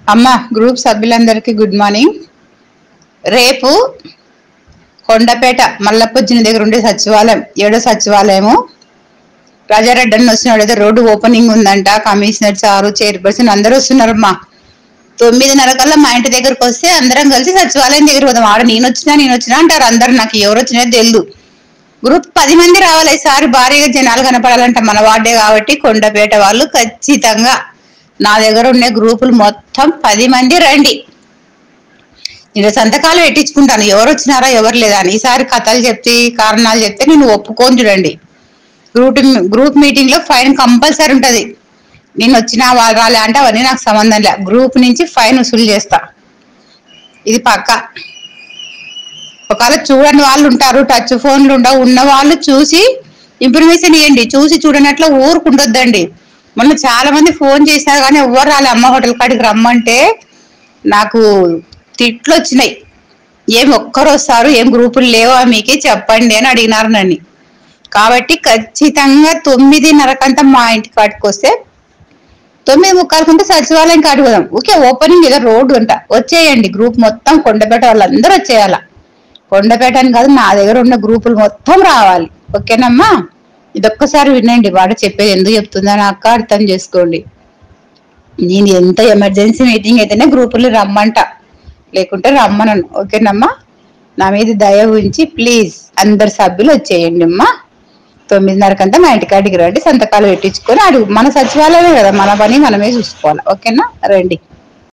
అమ్మ గ్రూప్ సభ్యులందరికీ good morning రేపు కొండపేట మల్లప్పొజ్జిన దగ్గర ఉండే సచివాలయం ఏడో సచివాలయము రాజారెడ్డి అని వస్తున్నాడు ఏదో రోడ్డు ఓపెనింగ్ ఉందంట కమిషనర్ సారు చైర్పర్సన్ అందరూ వస్తున్నారమ్మా తొమ్మిదిన్నర కల్లా మా ఇంటి దగ్గరకు వస్తే అందరం కలిసి సచివాలయం దగ్గర పోదాం ఆడ నేను వచ్చినా నేను వచ్చినా అంటారు అందరు నాకు ఎవరు వచ్చినా తెలియదు గ్రూప్ పది మంది రావాలి ఈసారి భారీగా జనాలు కనపడాలంట మన వార్డే కాబట్టి కొండపేట వాళ్ళు ఖచ్చితంగా నా దగ్గర ఉండే గ్రూపులు మొత్తం పది మంది రండి నేను సంతకాలు పెట్టించుకుంటాను ఎవరు వచ్చినారా ఎవరు లేదా అని ఈసారి కథలు చెప్తే కారణాలు చెప్తే నేను ఒప్పుకొని చూడండి గ్రూప్ గ్రూప్ మీటింగ్ లో ఫైన్ కంపల్సరీ ఉంటది నేను వచ్చినా వాళ్ళు రాలే అంటే అవన్నీ నాకు సంబంధం లే గ్రూప్ నుంచి ఫైన్ వసూలు చేస్తా ఇది పక్క ఒకవేళ చూడని వాళ్ళు ఉంటారు టచ్ ఫోన్లు ఉండవు ఉన్న వాళ్ళు చూసి ఇన్ఫర్మేషన్ ఇవ్వండి చూసి చూడనట్లు ఊరుకుండొద్దండి మొన్న చాలా మంది ఫోన్ చేసినా కానీ ఎవ్వరు రాలే అమ్మ హోటల్ కాడికి రమ్మంటే నాకు తిట్లు వచ్చినాయి ఏం ఒక్కరు వస్తారు ఏం గ్రూపులు లేవా మీకే చెప్పండి అని అడిగినారు నన్ను కాబట్టి ఖచ్చితంగా తొమ్మిదిన్నరకంతా మా ఇంటి కాడికి వస్తే తొమ్మిది ముక్కాలకుంటే సచివాలయం కాడికి పోదాం ఓకే ఓపెనింగ్ ఏదో రోడ్డు అంట వచ్చేయండి గ్రూప్ మొత్తం కొండపేట వాళ్ళందరూ వచ్చేయాల కొండపేట అని కాదు నా దగ్గర ఉన్న గ్రూపులు మొత్తం రావాలి ఓకేనమ్మా ఇదొక్కసారి వినండి వాడు చెప్పేది ఎందుకు చెప్తుందో నాకు అర్థం చేసుకోండి నేను ఎంత ఎమర్జెన్సీ మీటింగ్ అయితేనే గ్రూపులు రమ్మంట లేకుంటే రమ్మనను ఓకేనమ్మా నా మీద దయ ఉంచి ప్లీజ్ అందరు సభ్యులు వచ్చేయండి అమ్మా తొమ్మిదిన్నరకంతా మా ఇంటికాడికి రండి సంతకాలు పెట్టించుకొని అడుగు మన సచివాలయమే కదా మన పని మనమే చూసుకోవాలి ఓకేనా రండి